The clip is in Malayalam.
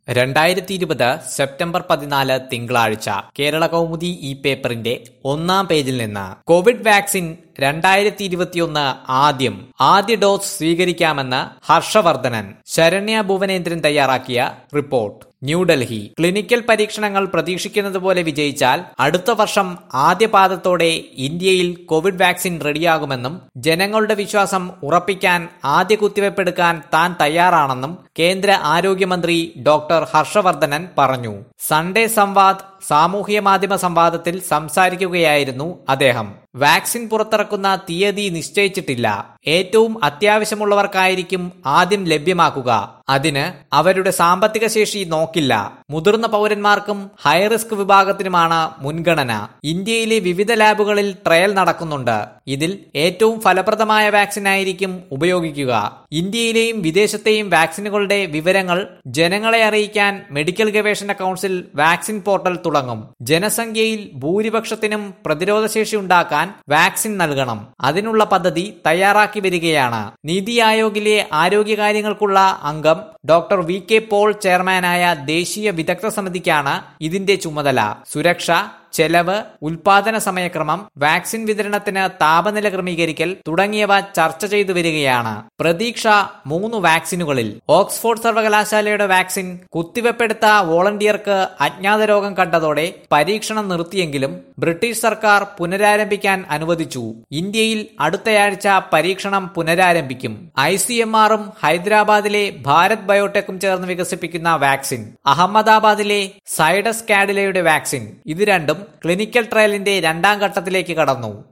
രണ്ടായിരത്തി ഇരുപത് സെപ്റ്റംബർ പതിനാല് തിങ്കളാഴ്ച കേരള കൗമുദി ഈ പേപ്പറിന്റെ ഒന്നാം പേജിൽ നിന്ന് കോവിഡ് വാക്സിൻ രണ്ടായിരത്തി ഇരുപത്തിയൊന്ന് ആദ്യം ആദ്യ ഡോസ് സ്വീകരിക്കാമെന്ന് ഹർഷവർദ്ധനൻ ശരണ്യ ഭുവനേന്ദ്രൻ തയ്യാറാക്കിയ റിപ്പോർട്ട് ന്യൂഡൽഹി ക്ലിനിക്കൽ പരീക്ഷണങ്ങൾ പ്രതീക്ഷിക്കുന്നത് പോലെ വിജയിച്ചാൽ അടുത്ത വർഷം ആദ്യ പാദത്തോടെ ഇന്ത്യയിൽ കോവിഡ് വാക്സിൻ റെഡിയാകുമെന്നും ജനങ്ങളുടെ വിശ്വാസം ഉറപ്പിക്കാൻ ആദ്യ കുത്തിവയ്പ്പെടുക്കാൻ താൻ തയ്യാറാണെന്നും കേന്ദ്ര ആരോഗ്യമന്ത്രി ഡോക്ടർ ഹർഷവർദ്ധനൻ പറഞ്ഞു സൺഡേ സംവാദ് സാമൂഹ്യ മാധ്യമ സംവാദത്തിൽ സംസാരിക്കുകയായിരുന്നു അദ്ദേഹം വാക്സിൻ പുറത്തിറക്കുന്ന തീയതി നിശ്ചയിച്ചിട്ടില്ല ഏറ്റവും അത്യാവശ്യമുള്ളവർക്കായിരിക്കും ആദ്യം ലഭ്യമാക്കുക അതിന് അവരുടെ സാമ്പത്തിക ശേഷി നോക്കില്ല മുതിർന്ന പൗരന്മാർക്കും ഹൈറിസ്ക് വിഭാഗത്തിനുമാണ് മുൻഗണന ഇന്ത്യയിലെ വിവിധ ലാബുകളിൽ ട്രയൽ നടക്കുന്നുണ്ട് ഇതിൽ ഏറ്റവും ഫലപ്രദമായ വാക്സിൻ ആയിരിക്കും ഉപയോഗിക്കുക ഇന്ത്യയിലെയും വിദേശത്തെയും വാക്സിനുകളുടെ വിവരങ്ങൾ ജനങ്ങളെ അറിയിക്കാൻ മെഡിക്കൽ ഗവേഷണ കൗൺസിൽ വാക്സിൻ പോർട്ടൽ തുടങ്ങും ജനസംഖ്യയിൽ ഭൂരിപക്ഷത്തിനും പ്രതിരോധശേഷി ഉണ്ടാക്കാൻ വാക്സിൻ നൽകണം അതിനുള്ള പദ്ധതി തയ്യാറാക്കി വരികയാണ് നീതി ആയോഗിലെ ആരോഗ്യകാര്യങ്ങൾക്കുള്ള അംഗം ഡോക്ടർ വി കെ പോൾ ചെയർമാനായ ദേശീയ വിദഗ്ധ സമിതിക്കാണ് ഇതിന്റെ ചുമതല സുരക്ഷ ചെലവ് ഉൽപാദന സമയക്രമം വാക്സിൻ വിതരണത്തിന് താപനില ക്രമീകരിക്കൽ തുടങ്ങിയവ ചർച്ച ചെയ്തു വരികയാണ് പ്രതീക്ഷ മൂന്ന് വാക്സിനുകളിൽ ഓക്സ്ഫോർഡ് സർവകലാശാലയുടെ വാക്സിൻ കുത്തിവെപ്പെടുത്ത വോളണ്ടിയർക്ക് അജ്ഞാത രോഗം കണ്ടതോടെ പരീക്ഷണം നിർത്തിയെങ്കിലും ബ്രിട്ടീഷ് സർക്കാർ പുനരാരംഭിക്കാൻ അനുവദിച്ചു ഇന്ത്യയിൽ അടുത്തയാഴ്ച പരീക്ഷണം പുനരാരംഭിക്കും ഐ സി എം ആറും ഹൈദരാബാദിലെ ഭാരത് ബയോടെക്കും ചേർന്ന് വികസിപ്പിക്കുന്ന വാക്സിൻ അഹമ്മദാബാദിലെ സൈഡസ് കാഡിലയുടെ വാക്സിൻ ഇത് രണ്ടും ക്ലിനിക്കൽ ട്രയലിന്റെ രണ്ടാം ഘട്ടത്തിലേക്ക് കടന്നു